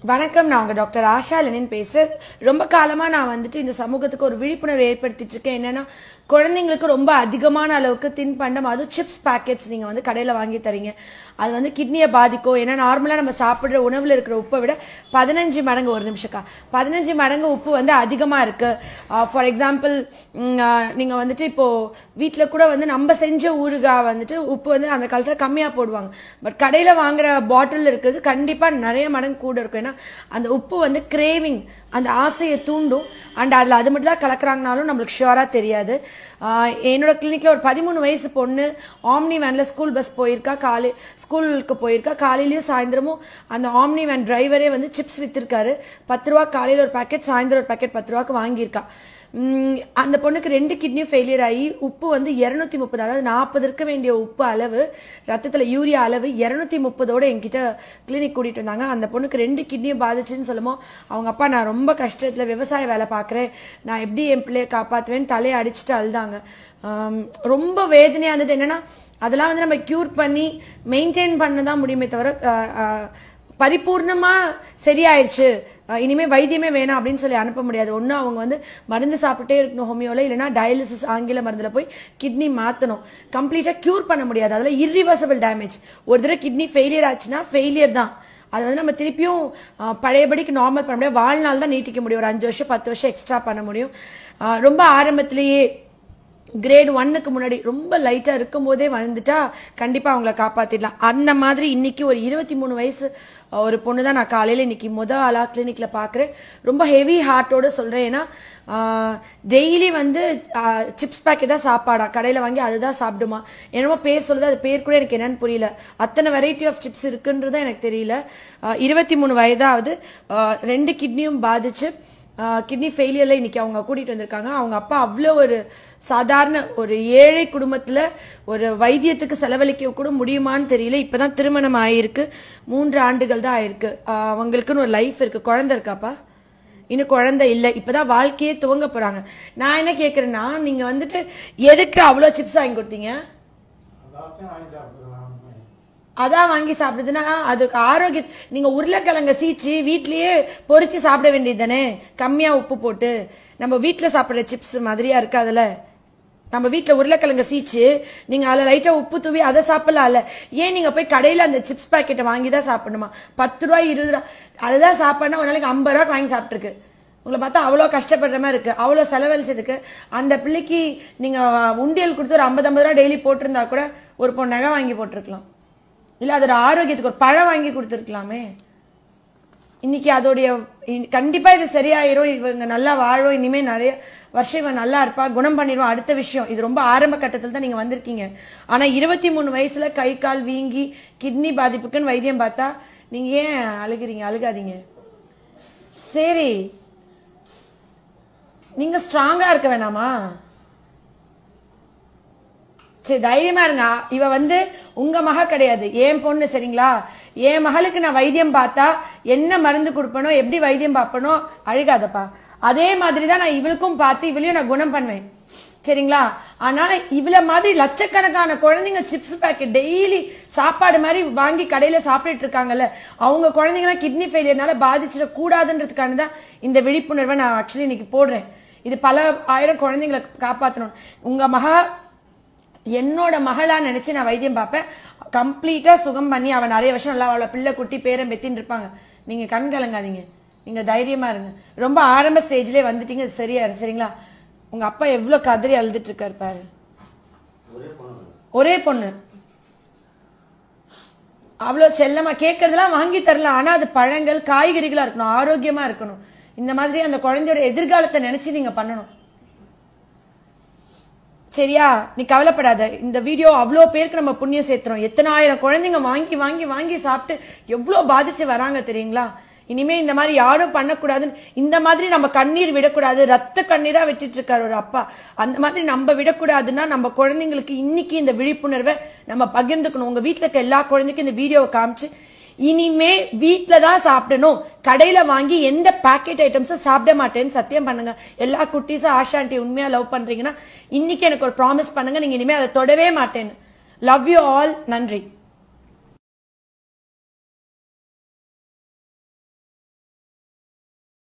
வணக்கம் நான் உங்க டாக்டர் ஆஷா லெனின் பேசுறேன் ரொம்ப காலமா நான் வந்துட்டு இந்த சமூகத்துக்கு ஒரு விழிப்புணர்வு ஏற்படுத்திட்டு இருக்கேன் என்னன்னா குழந்தைங்களுக்கு ரொம்ப அதிகமான அளவுக்கு தின்பண்டம் அதுவும் சிப்ஸ் பாக்கெட்ஸ் நீங்க வந்து கடையில வாங்கி தரீங்க அது வந்து கிட்னியை பாதிக்கும் ஏன்னா நார்மலா நம்ம சாப்பிடுற உணவுல இருக்கிற உப்பை விட பதினஞ்சு மடங்கு ஒரு நிமிஷக்கா பதினஞ்சு மடங்கு உப்பு வந்து அதிகமா இருக்கு ஃபார் எக்ஸாம்பிள் நீங்க வந்துட்டு இப்போ வீட்ல கூட வந்து நம்ம செஞ்ச ஊறுகாய் வந்துட்டு உப்பு வந்து அந்த காலத்துல கம்மியா போடுவாங்க பட் கடையில வாங்குற பாட்டில் இருக்கிறது கண்டிப்பா நிறைய மடங்கு கூட இருக்கும் ஏன்னா அந்த உப்பு வந்து கிரேவிங் அந்த ஆசையை தூண்டும் அண்ட் அதுல அது மட்டும் தான் கலக்குறாங்கனாலும் நம்மளுக்கு ஷுவரா தெரியாது ஆஹ் என்னோட கிளினிக்ல ஒரு பதிமூணு வயசு பொண்ணு ஆம்னி வேன்ல ஸ்கூல் பஸ் போயிருக்கா காலை ஸ்கூலுக்கு போயிருக்கா காலையிலயும் சாயந்தரமும் அந்த ஆம்னி வேன் டிரைவரே வந்து சிப்ஸ் வித்திருக்காரு பத்து ரூபா காலையில ஒரு பாக்கெட் சாயந்தரம் ஒரு பாக்கெட் பத்து ரூபாய்க்கு வாங்கியிருக்கா உம், அந்த பொண்ணுக்கு ரெண்டு கிட்னியும் ஃபெயிலியர் ஆகி உப்பு வந்து இருநூத்தி முப்பது அதாவது நாற்பது இருக்க வேண்டிய உப்பு அளவு ரத்தத்துல யூரியா அளவு இருநூத்தி முப்பதோட என்கிட்ட கிளினிக் கூட்டிட்டு வந்தாங்க அந்த பொண்ணுக்கு ரெண்டு கிட்னியும் பாதிச்சுன்னு சொல்லுமோ அவங்க அப்பா நான் ரொம்ப கஷ்டத்துல விவசாய வேலை பார்க்கறேன் நான் எப்படி என் பிள்ளைய காப்பாத்துவேன்னு தலையை அடிச்சுட்டு அழுதாங்க ஆம், ரொம்ப வேதனையா இருந்தது என்னன்னா அதெல்லாம் வந்து நம்ம கியூர் பண்ணி மெயின்டைன் பண்ண தான் முடியுமே தவிர அஹ், அஹ், பரிபூர்ணமா சரியாயிருச்சு அஹ் இனிமே வைத்தியமே வேணாம் அப்படின்னு சொல்லி அனுப்ப முடியாது ஒண்ணு அவங்க வந்து மருந்து சாப்பிட்டே இருக்கணும் ஹோமியோல இல்லைன்னா டயாலிசிஸ் ஆங்கில மருந்துல போய் கிட்னி மாத்தணும் கம்ப்ளீட்டா கியூர் பண்ண முடியாது அதுல இர்ரிவர்சபிள் டேமேஜ் ஒரு தடவை கிட்னி ஃபெயிலியர் ஆச்சுன்னா ஃபெயிலியர் தான் அது வந்து நம்ம திருப்பியும் அஹ், பழையபடிக்கு நார்மல் பண்ண முடியாது வாழ்நாள் தான் நீட்டிக்க முடியும் ஒரு அஞ்சு வருஷம் பத்து வருஷம் எக்ஸ்ட்ரா பண்ண முடியும் அஹ், ரொம்ப ஆரம்பத்திலேயே கிரேட் ஒன்னுக்கு முன்னாடி ரொம்ப லைட்டா இருக்கும் போதே வந்துட்டா கண்டிப்பா அவங்கள காப்பாத்திடலாம் அந்த மாதிரி இன்னைக்கு ஒரு இருபத்தி மூணு வயசு அஹ், ஒரு பொண்ணு தான் நான் காலையில இன்னைக்கு முத ஆளா கிளினிக்ல பாக்குறேன் ரொம்ப ஹெவி ஹார்ட்டோட சொல்றேன் ஏன்னா டெய்லி வந்து சிப்ஸ் பேக்கெட் தான் சாப்பாடா கடையில வாங்கி அதுதான் சாப்பிடுமா என்னமோ பேர் சொல்லுது அது பேர் கூட எனக்கு என்னன்னு புரியல அத்தனை வெரைட்டி ஆஃப் சிப்ஸ் இருக்குன்றதும் எனக்கு தெரியல இருபத்தி மூணு வயதாவது அஹ், ரெண்டு கிட்னியும் பாதிச்சு கிட்னி ஃபெயிலியர்ல இன்னைக்கு அவங்க கூட்டிட்டு வந்திருக்காங்க அவங்க அப்பா அவ்வளோ ஒரு சாதாரண ஒரு ஏழை குடும்பத்துல ஒரு வைத்தியத்துக்கு செலவழிக்க கூட முடியுமான்னு தெரியல இப்பதான் திருமணம் ஆயிருக்கு மூன்று ஆண்டுகள் தான் ஆயிருக்கு ஆஹ் அவங்களுக்குன்னு ஒரு லைஃப் இருக்கு குழந்தை இருக்காப்பா இன்னும் குழந்தை இல்ல இப்பதான் வாழ்க்கையே துவங்க போறாங்க நான் என்ன கேக்குறேன்னா நீங்க வந்துட்டு எதுக்கு அவ்வளோ சிப்ஸ் வாங்கி கொடுத்தீங்க அதான் வாங்கி சாப்பிடுதுன்னா அதுக்கு ஆரோக்கிய நீங்க உருளைக்கிழங்க சீச்சு வீட்லயே பொரிச்சு சாப்பிட வேண்டியது தானே கம்மியா உப்பு போட்டு நம்ம வீட்ல சாப்பிடுற சிப்ஸ் மாதிரியா இருக்காதுல்ல நம்ம வீட்ல உருளைக்கிழங்க சீச்சு நீங்க அதுல லைட்டா உப்பு தூவி அதை சாப்பிடலாம்ல ஏன் நீங்க போய் கடையில அந்த சிப்ஸ் பாக்கெட்டை வாங்கி தான் சாப்பிடணுமா பத்து ரூபாய் இருபது ரூபாய் அதுதான் சாப்பாடுனா ஒரு நாளைக்கு ஐம்பது ரூபாய்க்கு வாங்கி சாப்பிட்டுருக்கு உங்களை பார்த்தா அவ்வளோ கஷ்டப்படுற மாதிரி இருக்கு அவ்வளோ செலவழிச்சதுக்கு அந்த பிள்ளைக்கு நீங்க உண்டியல் கொடுத்து ஒரு ஐம்பது ஐம்பது ரூபா டெய்லி போட்டிருந்தா கூட ஒரு பொண்ணு நகை வாங்கி போட்டிருக்கலாம் இல்ல அதோட ஆரோக்கியத்துக்கு ஒரு பழம் வாங்கி கொடுத்துருக்கலாமே இன்னைக்கு அதோடைய இ- கண்டிப்பா இது சரியாயிரும் இவங்க நல்லா வாழும் இனிமே நிறைய வருஷம் இவன் நல்லா இருப்பா குணம் பண்ணிடுவான் அடுத்த விஷயம் இது ரொம்ப ஆரம்ப கட்டத்தில் தான் நீங்க வந்திருக்கீங்க ஆனா இருபத்தி மூணு வயசுல கை கால் வீங்கி கிட்னி பாதிப்புக்குன்னு வைத்தியம் பார்த்தா நீங்க ஏன் அழுகுறீங்க அழுகாதீங்க சரி நீங்க ஸ்ட்ராங்கா இருக்க வேணாமா சரி தைரியமா இருங்க இவ வந்து உங்க மக கிடையாது என் பொண்ணு சரிங்களா என் மகளுக்கு நான் வைத்தியம் பார்த்தா என்ன மருந்து கொடுப்பனோ எப்படி வைத்தியம் பார்ப்பனோ அழுகாதப்பா அதே மாதிரி தான் நான் இவளுக்கும் பார்த்து இவளையும் நான் குணம் பண்ணுவேன் சரிங்களா ஆனா இவள மாதிரி லட்சக்கணக்கான குழந்தைங்க சிப்ஸ் பேக்கெட் டெய்லி சாப்பாடு மாதிரி வாங்கி கடையில சாப்பிட்டுட்டு இருக்காங்கல்ல அவங்க குழந்தைங்கலாம் கிட்னி ஃபெயிலியர்னால பாதிச்சிட கூடாதுன்றதுக்கான தான் இந்த விழிப்புணர்வை நான் ஆக்சுவலி இன்னைக்கு போடுறேன் இது பல ஆயிரம் குழந்தைங்களை காப்பாற்றணும் உங்க மகா என்னோட மகளா நினைச்சு நான் வைத்தியம் பார்ப்பேன் கம்ப்ளீட்டா சுகம் பண்ணி அவன் நிறைய வருஷம் நல்லா அவளை பிள்ளை குட்டி பேரன் பெத்தின்னு இருப்பாங்க நீங்க கண் கலங்காதீங்க நீங்க தைரியமா இருங்க ரொம்ப ஆரம்ப ஸ்டேஜ்லயே வந்துட்டீங்க இது சரியா சரிங்களா உங்க அப்பா எவ்வளவு கதறி அழுதுட்டு இருக்காரு பாரு ஒரே பொண்ணு அவ்வளவு செல்லமா கேட்கறதெல்லாம் வாங்கி தரலாம் ஆனா அது பழங்கள் காய்கறிகளா இருக்கணும் ஆரோக்கியமா இருக்கணும் இந்த மாதிரி அந்த குழந்தையோட எதிர்காலத்தை நினைச்சு நீங்க பண்ணணும் சரியா நீ கவலைப்படாத இந்த வீடியோ அவ்வளோ பேருக்கு நம்ம புண்ணியம் சேர்த்துறோம் எத்தனை ஆயிரம் குழந்தைங்க வாங்கி வாங்கி வாங்கி சாப்பிட்டு எவ்வளோ பாதிச்சு வராங்க தெரியுங்களா இனிமே இந்த மாதிரி யாரும் பண்ணக்கூடாதுன்னு இந்த மாதிரி நம்ம கண்ணீர் விடக்கூடாது ரத்த கண்ணீரா விட்டுட்டு இருக்காரு ஒரு அப்பா அந்த மாதிரி நம்ம விடக்கூடாதுன்னா நம்ம குழந்தைங்களுக்கு இன்னைக்கு இந்த விழிப்புணர்வை நம்ம பகிர்ந்துக்கணும் உங்க வீட்ல இருக்க எல்லா குழந்தைக்கும் இந்த வீடியோவை காமிச்சு இனிமே வீட்ல தான் சாப்பிடணும் கடையில வாங்கி எந்த பாக்கெட் ஐட்டம்ஸும் சாப்பிட மாட்டேன்னு சத்தியம் பண்ணுங்க எல்லா குட்டீஸும் ஆஷா ஆண்டி உண்மையா லவ் பண்றீங்கன்னா இன்னைக்கு எனக்கு ஒரு ப்ராமிஸ் பண்ணுங்க நீங்க இனிமே அதை தொடவே மாட்டேன்னு லவ் யூ ஆல் நன்றி